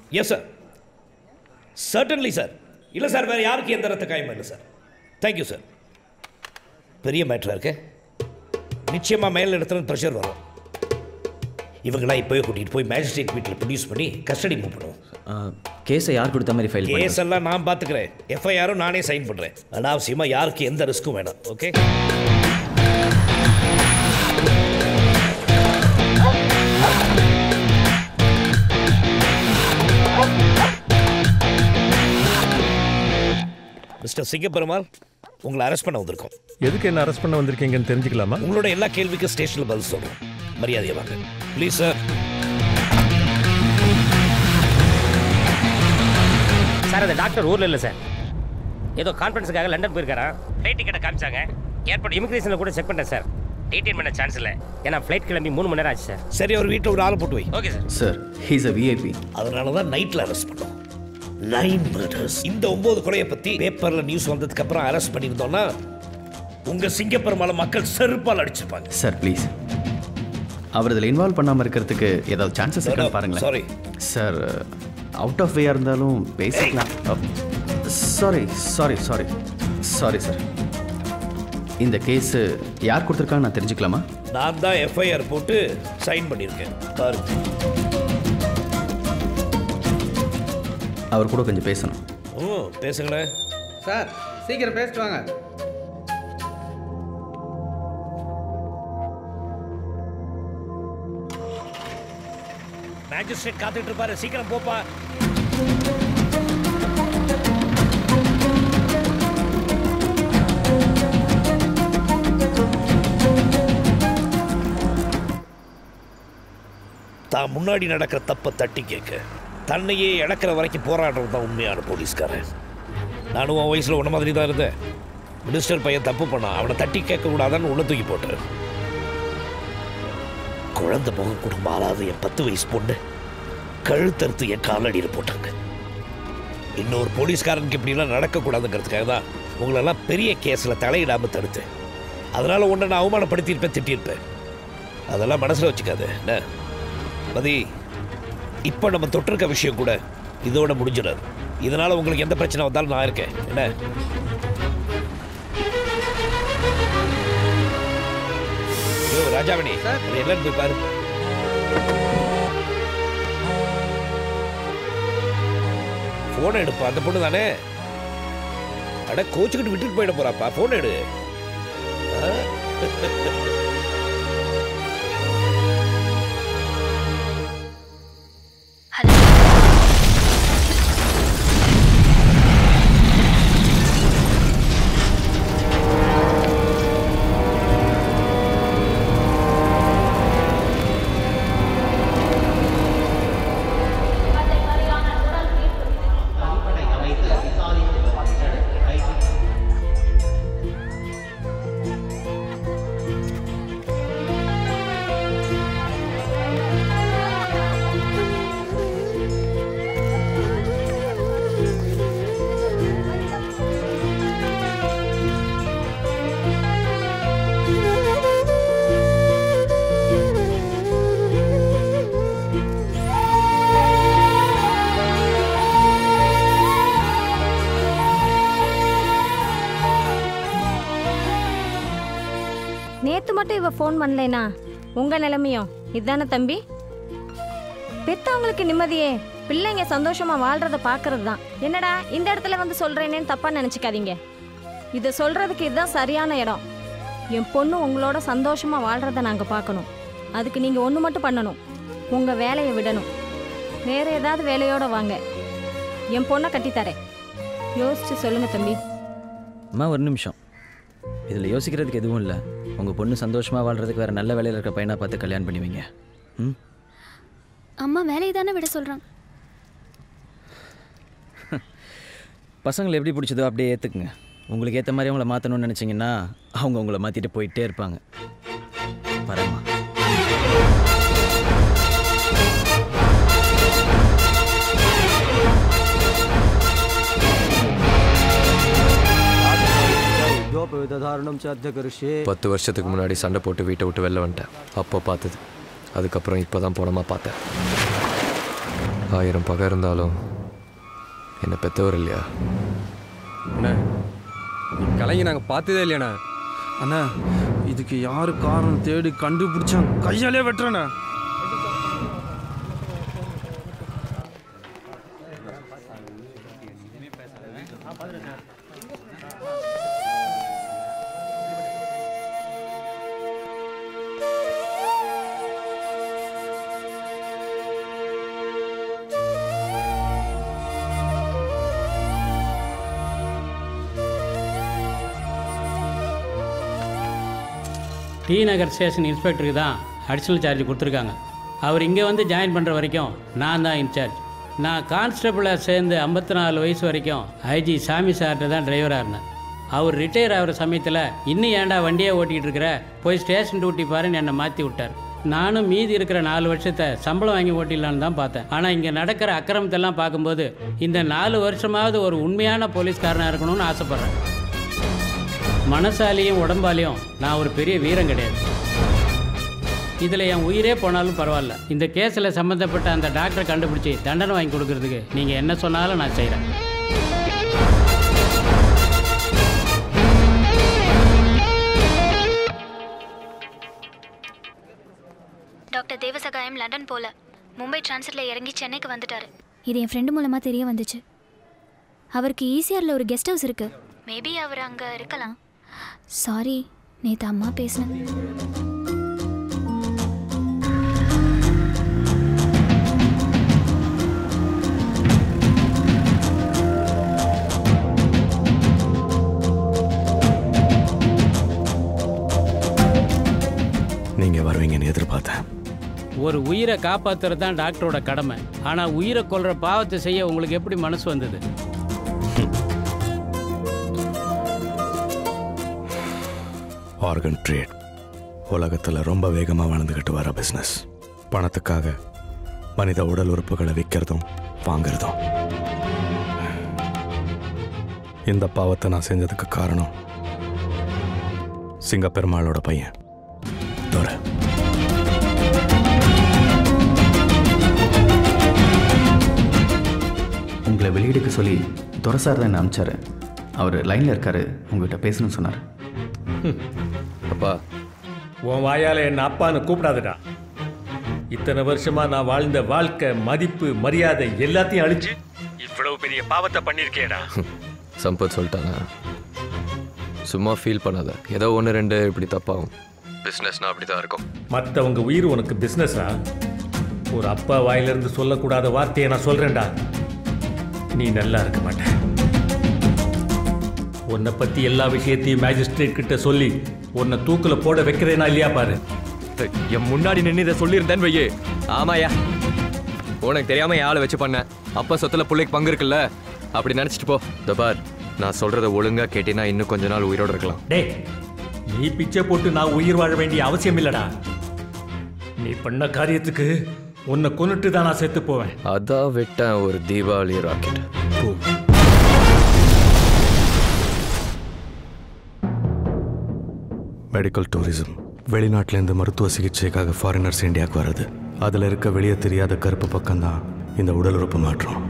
S sir certainly sir இல்லை sir வேறு யாருக்கு எந்த ரத்த காயமும் இல்லை சார் தேங்க்யூ சார் பெரிய மேட்ராக இருக்கு நிச்சயமாக மேல் இடத்துல ப்ரெஷர் வரும் இவங்களாம் இப்போவே கூட்டிகிட்டு போய் மேஜிஸ்ட்ரேட் வீட்டில் ப்ரொடியூஸ் பண்ணி கஸ்டடி மூவ் பண்ணுவோம் கேஸை யார் கொடுத்த மாதிரி ஃபைல் கேஸ் எல்லாம் நான் பார்த்துக்கிறேன் எஃப்ஐஆரும் நானே சைன் பண்ணுறேன் அனாவசியமாக யாருக்கு எந்த ரிஸ்க்கும் வேணாம் ஓகே மிஸ்டர் சிங்கப்பெருமாள் உங்களை அரெஸ்ட் பண்ண வந்திருக்கோம் எதுக்கு என்ன அரெஸ்ட் பண்ண வந்திருக்கீங்கன்னு தெரிஞ்சுக்கலாமா உங்களோட எல்லா கேள்விக்கும் ஸ்டேஷனில் பதில் சொல்கிறோம் மரியாதையை வாங்க ப்ளீஸ் சார் சார் அந்த டாக்டர் ஊரில் இல்லை சார் ஏதோ கான்ஃபரன்ஸுக்காக லண்டன் போயிருக்காரா ஃப்ளைட் டிக்கெட்டை காமிச்சாங்க ஏர்போர்ட் இமிகிரேஷனில் கூட செக் பண்ணேன் சார் டீடைன் பண்ண சான்ஸ் இல்லை ஏன்னா ஃப்ளைட் கிளம்பி மூணு மணி நேரம் ஆச்சு சார் சரி அவர் வீட்டில் ஒரு ஆளை போட்டு வை okay sir sir he's a VIP அதனால தான் நைட்டில் அரெஸ்ட் பண்ணோம் நைன் மர்டர்ஸ் இந்த ஒன்பது கொலையை பற்றி பேப்பரில் நியூஸ் வந்ததுக்கு அப்புறம் அரெஸ்ட் பண்ணியிருந்தோம்னா உங்கள் சிங்கப்பெருமாளை மக்கள் செருப்பால் அடிச்சிருப்பாங்க சார் ப்ளீஸ் அவர் இதில் இன்வால்வ் பண்ணாமல் இருக்கிறதுக்கு ஏதாவது சான்சஸ் இருக்கான்னு பாருங்களேன் சாரி சார் அவுட் ஆஃப் வேயாக இருந்தாலும் பேசிக்கலாம் sorry sorry sorry sorry sir இந்த கேஸு யார் கொடுத்துருக்கான்னு நான் தெரிஞ்சுக்கலாமா நான் தான் எஃப்ஐஆர் போட்டு சைன் பண்ணியிருக்கேன் பாருங்க அவர் கூட கொஞ்சம் பேசணும் ம் பேசுங்களேன் சார் சீக்கிரம் பேசிட்டு வாங்க மேஜிஸ்ட்ரேட் காத்துட்டு இருப்பாரு சீக்கிரம் போப்பா தான் முன்னாடி நடக்கிற தப்பை தட்டி கேட்க தன்னையே இழக்கிற வரைக்கும் போராடுறது தான் உண்மையான போலீஸ்காரன் நானும் உன் வயசில் உன்ன மாதிரி தான் இருந்தேன் மினிஸ்டர் பையன் தப்பு பண்ணான் அவனை தட்டி கேட்க கூடாதான்னு உள்ள தூக்கி போட்டேன் குழந்தை முகம் கூட மாறாத என் பத்து வயசு பொண்ணு கழுத்தறுத்து என் காலடியில் போட்டாங்க இன்னொரு போலீஸ்காரனுக்கு இப்படிலாம் நடக்கக்கூடாதுங்கிறதுக்காக தான் உங்களெல்லாம் பெரிய கேஸில் தலையிடாமல் தடுத்தேன் அதனால் உன்னை நான் அவமானப்படுத்தியிருப்பேன் திட்டியிருப்பேன் அதெல்லாம் மனசில் வச்சுக்காத என்ன மதி இப்போ நம்ம தொட்டிருக்க விஷயம் கூட இதோட முடிஞ்சிடாது இதனால் உங்களுக்கு எந்த பிரச்சனை வந்தாலும் நான் இருக்கேன் என்ன யோ ராஜாமணி அது என்னன்னு போய் பாரு போனை எடுப்பா அந்த பொண்ணு தானே அட கோச்சுக்கிட்டு விட்டுட்டு போயிட போறாப்பா போன் எடு ஆ? நேத்து மட்டும் இவ ஃபோன் பண்ணலைனா உங்க நிலைமையும் இதானே தம்பி பெத்தவங்களுக்கு நிம்மதியே பிள்ளைங்க சந்தோஷமா வாழ்றத பாக்குறது தான் என்னடா இந்த இடத்துல வந்து சொல்றேனேன்னு தப்பா நினைச்சுக்காதீங்க இதை சொல்றதுக்கு இதுதான் சரியான இடம் என் பொண்ணு உங்களோட சந்தோஷமா வாழ்றத நாங்க பார்க்கணும் அதுக்கு நீங்க ஒன்று மட்டும் பண்ணணும் உங்க வேலையை விடணும் வேற ஏதாவது வேலையோட வாங்க என் பொண்ணை கட்டித்தரேன் யோசிச்சு சொல்லுங்க தம்பி அம்மா ஒரு நிமிஷம் இதில் யோசிக்கிறதுக்கு எதுவும் இல்லை உங்கள் பொண்ணு சந்தோஷமாக வாழ்றதுக்கு வேறு நல்ல வேலையில் இருக்க பையனாக பார்த்து கல்யாணம் பண்ணுவீங்க ம் அம்மா வேலையை தானே விட சொல்கிறாங்க பசங்களை எப்படி பிடிச்சதோ அப்படியே ஏற்றுக்குங்க உங்களுக்கு ஏற்ற மாதிரி அவங்கள மாற்றணும்னு நினச்சிங்கன்னா அவங்க உங்களை மாற்றிட்டு போயிட்டே இருப்பாங்க பரமா பத்து வருஷத்துக்கு முன்னாடி சண்டை போட்டு வீட்டை விட்டு வெளில வந்துட்டேன் அப்போ பார்த்தது அதுக்கப்புறம் இப்போ தான் போனமா பார்த்தேன் ஆயிரம் பகை இருந்தாலும் என்னை பெற்றவர் இல்லையா அண்ணா நீ கலைஞர் நாங்கள் பார்த்ததே இல்லையாண்ணா அண்ணா இதுக்கு யாரு காரணம் தேடி கண்டுபிடிச்சான் கையாலே வெட்டுறண்ணா டி நகர் ஸ்டேஷன் இன்ஸ்பெக்டருக்கு தான் அடிஷ்னல் சார்ஜ் கொடுத்துருக்காங்க அவர் இங்கே வந்து ஜாயின் பண்ணுற வரைக்கும் நான் தான் இன்சார்ஜ் நான் கான்ஸ்டபிளாக சேர்ந்து ஐம்பத்தி நாலு வயசு வரைக்கும் ஐஜி சாமி சார்கிட்ட தான் டிரைவராக இருந்தேன் அவர் ரிட்டையர் ஆகிற சமயத்தில் இன்னும் ஏன்டா வண்டியை ஓட்டிகிட்டு இருக்கிற போய் ஸ்டேஷன் டியூட்டி பாருன்னு என்னை மாற்றி விட்டார் நானும் மீதி இருக்கிற நாலு வருஷத்தை சம்பளம் வாங்கி ஓட்டிடலான்னு தான் பார்த்தேன் ஆனால் இங்கே நடக்கிற அக்கிரமத்தெல்லாம் பார்க்கும்போது இந்த நாலு வருஷமாவது ஒரு உண்மையான போலீஸ்காரனாக இருக்கணும்னு ஆசைப்பட்றேன் மனசாலியும் உடம்பாலையும் நான் ஒரு பெரிய வீரம் கிடையாது இதில் என் உயிரே போனாலும் பரவாயில்ல இந்த கேஸில் சம்மந்தப்பட்ட அந்த டாக்டரை கண்டுபிடிச்சி தண்டனை வாங்கி கொடுக்கறதுக்கு நீங்கள் என்ன சொன்னாலும் நான் செய்கிறேன் டாக்டர் தேவசகாயம் லண்டன் போல மும்பை டிரான்சிட்ல இறங்கி சென்னைக்கு வந்துட்டாரு இது என் ஃப்ரெண்டு மூலமாக தெரிய வந்துச்சு அவருக்கு ஈசிஆரில் ஒரு கெஸ்ட் ஹவுஸ் இருக்கு மேபி அவர் அங்கே இருக்கலாம் சாரி நேற்று அம்மா பேசினேன் நீங்கள் வருவீங்கன்னு எதிர்பார்த்தேன் ஒரு உயிரை காப்பாற்றுறது தான் டாக்டரோட கடமை ஆனால் உயிரை கொல்ற பாவத்தை செய்ய உங்களுக்கு எப்படி மனசு வந்தது ஆர்கன் ட்ரேட் உலகத்தில் ரொம்ப வேகமாக வளர்ந்துக்கிட்டு வர பிஸ்னஸ் பணத்துக்காக மனித உடல் உறுப்புகளை விற்கிறதும் வாங்குறதும் இந்த பாவத்தை நான் செஞ்சதுக்கு காரணம் சிங்கப்பெருமாளோட பையன் துரை உங்களை வெளியிடுக்க சொல்லி துரசார் தான் என்ன அனுப்பிச்சாரு அவர் லைனில் இருக்காரு உங்ககிட்ட பேசணும்னு சொன்னார் அப்பா உன் வாயால என்ன அப்பான்னு கூப்பிடாதடா இத்தனை வருஷமா நான் வாழ்ந்த வாழ்க்கை மதிப்பு மரியாதை எல்லாத்தையும் அழிச்சு இவ்வளவு பெரிய பாவத்தை பண்ணிருக்கேடா சம்பத் சொல்லிட்டானா சும்மா ஃபீல் பண்ணாத ஏதோ ஒன்று ரெண்டு இப்படி தப்பாகும் பிஸ்னஸ்னா அப்படி தான் இருக்கும் மற்றவங்க உயிர் உனக்கு பிஸ்னஸா ஒரு அப்பா வாயிலிருந்து சொல்லக்கூடாத வார்த்தையை நான் சொல்றேன்டா நீ நல்லா இருக்க மாட்ட உன்னை பத்தி எல்லா விஷயத்தையும் மேஜிஸ்ட்ரேட் கிட்ட சொல்லி உன்னை தூக்குல போட வைக்கிறேனா இல்லையா பாரு டேய், என் முன்னாடி நின்று இதை சொல்லியிருந்தேன்னு வையே ஆமாயா உனக்கு தெரியாம என் ஆளை வச்சு பண்ணேன் அப்பா சொத்துல பிள்ளைக்கு பங்கு இருக்குல்ல அப்படி நினைச்சிட்டு போ இதோ பார் நான் சொல்றத ஒழுங்கா கேட்டினா இன்னும் கொஞ்ச நாள் உயிரோட இருக்கலாம் டேய் நீ பிச்சை போட்டு நான் உயிர் வாழ வேண்டிய அவசியம் இல்லடா நீ பண்ண காரியத்துக்கு உன்னை கொன்னுட்டு தான் நான் செத்து போவேன் அதான் விட்டேன் ஒரு தீபாவளி ராக்கெட் மெடிக்கல் டூரிசம் வெளிநாட்டிலேருந்து மருத்துவ சிகிச்சைக்காக ஃபாரினர்ஸ் இந்தியாவுக்கு வர்றது அதில் இருக்க வெளியே தெரியாத கருப்பு பக்கம்தான் இந்த உடல் உறுப்பு மாற்றம்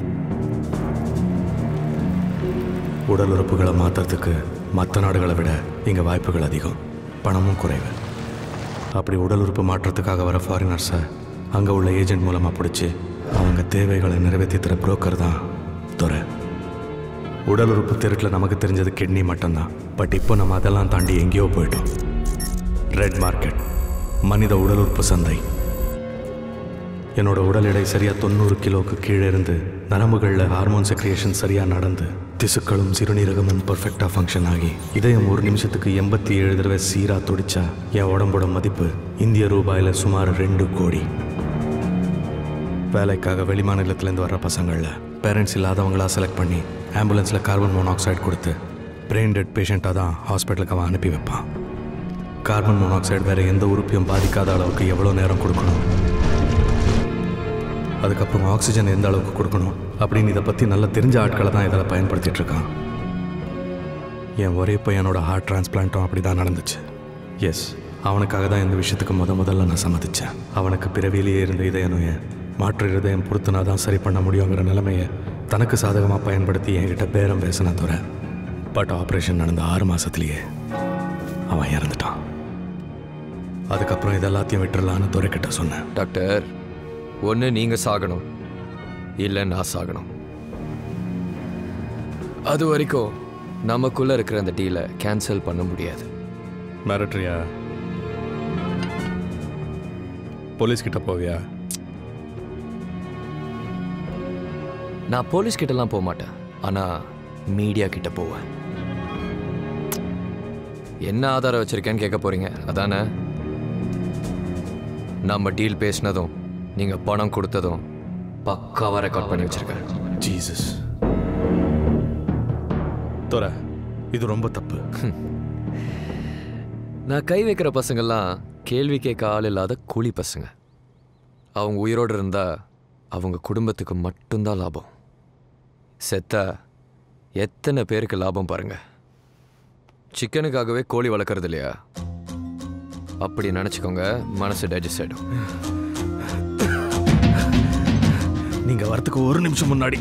உடல் உறுப்புகளை மாற்றுறதுக்கு மற்ற நாடுகளை விட இங்கே வாய்ப்புகள் அதிகம் பணமும் குறைவு அப்படி உடல் உறுப்பு மாற்றத்துக்காக வர ஃபாரினர்ஸை அங்கே உள்ள ஏஜென்ட் மூலமாக பிடிச்சி அவங்க தேவைகளை நிறைவேற்றி தர புரோக்கர் தான் துறை உடல் உறுப்பு திருட்டில் நமக்கு தெரிஞ்சது கிட்னி மட்டும்தான் பட் இப்போ நம்ம அதெல்லாம் தாண்டி எங்கேயோ போயிட்டோம் ரெட் மார்க்கெட் மனித உடல் உறுப்பு சந்தை என்னோட உடல் எடை சரியாக தொண்ணூறு கிலோவுக்கு கீழே இருந்து நரம்புகளில் ஹார்மோன் செக்ரியேஷன் சரியாக நடந்து திசுக்களும் சிறுநீரகமும் பர்ஃபெக்டாக ஃபங்க்ஷன் ஆகி இதயம் ஒரு நிமிஷத்துக்கு எண்பத்தி ஏழு தடவை சீராக துடிச்சா என் உடம்போட மதிப்பு இந்திய ரூபாயில் சுமார் ரெண்டு கோடி வேலைக்காக வெளிமாநிலத்திலேருந்து வர்ற பசங்களில் பேரண்ட்ஸ் இல்லாதவங்களா செலக்ட் பண்ணி ஆம்புலன்ஸில் கார்பன் மோனாக்சைடு கொடுத்து பிரெயின் டெட் பேஷண்ட்டாக தான் ஹாஸ்பிட்டலுக்கு அவன் அனுப்பி வைப்பான் கார்பன் மோனாக்சைடு வேறு எந்த உறுப்பையும் பாதிக்காத அளவுக்கு எவ்வளோ நேரம் கொடுக்கணும் அதுக்கப்புறம் ஆக்சிஜன் எந்த அளவுக்கு கொடுக்கணும் அப்படின்னு இதை பற்றி நல்லா தெரிஞ்ச ஆட்களை தான் இதில் பயன்படுத்திட்டு இருக்கான் என் ஒரே பையனோட ஹார்ட் டிரான்ஸ்பிளான்ட்டும் அப்படி தான் நடந்துச்சு எஸ் அவனுக்காக தான் இந்த விஷயத்துக்கு முத முதல்ல நான் சம்மதிச்சேன் அவனுக்கு பிறவியிலேயே இருந்த இதய நோயை மாற்று இருதயம் பொருத்தினா தான் சரி பண்ண முடியுங்கிற நிலைமையை தனக்கு சாதகமாக பயன்படுத்தி என்கிட்ட பேரம் பேசின துறை பட் ஆப்ரேஷன் நடந்த ஆறு மாசத்துலயே அவன் இறந்துட்டான் அதுக்கப்புறம் இதெல்லாத்தையும் விட்டுறலான்னு துறைக்கிட்ட சொன்னேன் டாக்டர் ஒன்று நீங்கள் சாகணும் இல்லை நான் சாகணும் அது வரைக்கும் நமக்குள்ள இருக்கிற அந்த டீலை கேன்சல் பண்ண முடியாது மிரட்டுறியா போலீஸ் கிட்ட போவியா நான் போலீஸ் கிட்டலாம் போக மாட்டேன் ஆனால் மீடியா கிட்ட போவேன் என்ன ஆதாரம் வச்சிருக்கேன்னு கேட்க போறீங்க அதானே நம்ம டீல் பேசினதும் நீங்கள் பணம் கொடுத்ததும் பக்காவாக ரெக்கார்ட் பண்ணி வச்சிருக்கேன் ஜீசஸ் துறை இது ரொம்ப தப்பு நான் கை வைக்கிற பசங்கள்லாம் கேள்வி கேட்க ஆள் இல்லாத கூலி பசங்க அவங்க உயிரோடு இருந்தா அவங்க குடும்பத்துக்கு மட்டும்தான் லாபம் செத்தா எத்தனை பேருக்கு லாபம் பாருங்க சிக்கனுக்காகவே கோழி வளர்க்குறது இல்லையா அப்படி நினச்சிக்கோங்க மனசு டைஜஸ்ட் ஆகிடும் நீங்க வரதுக்கு ஒரு நிமிஷம் முன்னாடி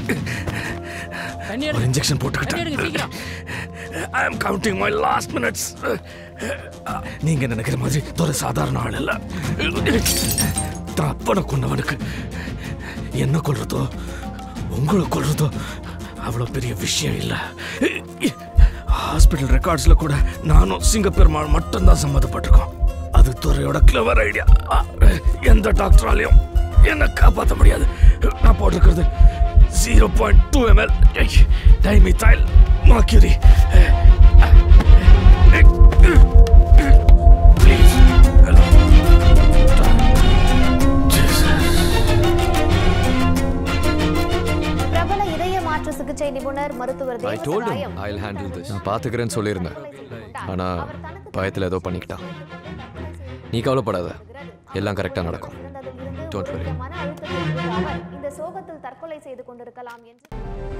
ஒரு இன்ஜெக்ஷன் போட்டுக்கிட்டேன் I am counting my last minutes நீங்க நினைக்கிற மாதிரி ஒரு சாதாரண ஆள் இல்ல தான் அப்பனை கொண்டவனுக்கு என்ன கொள்றதோ உங்களை கொள்றதோ அவ்வளோ பெரிய விஷயம் இல்லை ஹாஸ்பிட்டல் ரெக்கார்ட்ஸ்ல கூட நானும் சிங்கப்பெருமாள் மட்டும்தான் சம்மந்தப்பட்டிருக்கோம் அது துறையோட கிளவர் ஐடியா எந்த டாக்டராலையும் என்ன காப்பாற்ற முடியாது நான் போட்டிருக்கிறது zero point two ML dimethyl mercury பிரபல இதய மாற்று சிகிச்சை நிபுணர் மருத்துவர் I told Devasagayam I handle this நான் பார்த்துக்கிறேன்னு சொல்லியிருந்தேன் ஆனால் பயத்தில் ஏதோ பண்ணிக்கிட்டான் நீ கவலைப்படாத எல்லாம் கரெக்டாக நடக்கும் டோன்ட் வரி மன அழுத்தத்தில் இருந்த அவர் இந்த சோகத்தில் தற்கொலை செய்து கொண்டிருக்கலாம் என்று